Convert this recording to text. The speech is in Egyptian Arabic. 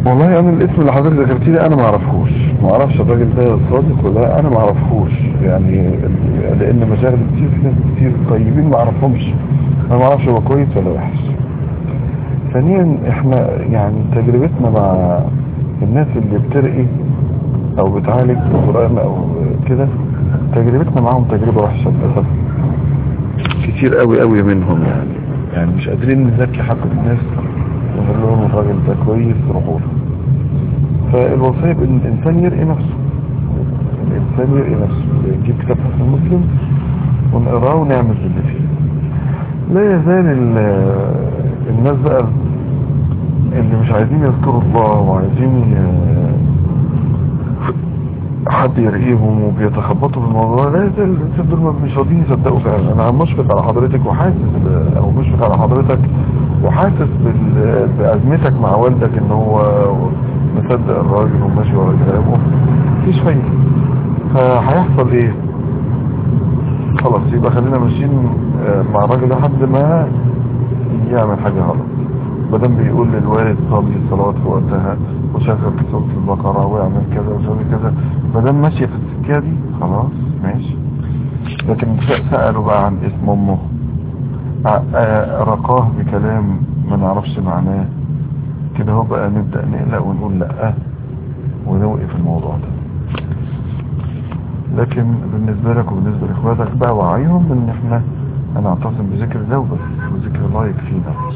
والله انا الاسم اللي حضرتك ذكرتيه ده انا ما اعرفهوش ما اعرفش الراجل ده صادق ولا لا، انا ما اعرفهوش يعني ال- لان مشاغل كتير في ناس كتير طيبين ما اعرفهمش انا ما اعرفش هو كويس ولا وحش ثانيا احنا يعني تجربتنا مع الناس اللي بترقي او بتعالج قرآن او كده تجربتنا معاهم تجربة وحشة للأسف كتير قوي قوي منهم يعني يعني مش قادرين نزكي حق الناس ونقول لهم الراجل ده كويس روحوا له فالوصية بان الانسان يرقي نفسه الانسان يرقي نفسه يجيب كتاب حسن مسلم ونقراه ونعمل اللي فيه لا يزال ال- الناس بقى اللي مش عايزين يذكروا الله وعايزين ي- حد يرقيهم وبيتخبطوا في الموضوع لا يزال الناس دول مش راضيين يصدقوا فعلا انا مشفق على حضرتك وحاسس ب- او مشفق على حضرتك وحاسس بال- بازمتك مع والدك ان هو مصدق الراجل وماشي ورا كلامه مفيش فايده فهيحصل ايه خلاص يبقى خلينا ماشيين آه، مع الراجل لحد ما يعمل حاجة غلط مادام بيقول للوالد صلي الصلوات في وقتها وشغل سورة البقرة ويعمل كذا ويسوي كذا مادام ماشية في السكة دي خلاص ماشي لكن س- سألوا بقى عن اسم امه ع- آه، رقاه بكلام ما نعرفش معناه كده هو بقى نبدأ نقلق ونقول لا ونوقف الموضوع ده لكن بالنسبة لك وبالنسبة لإخواتك بقى وعيهم ان احنا هنعتصم بذكر الله وبس وذكر الله يكفينا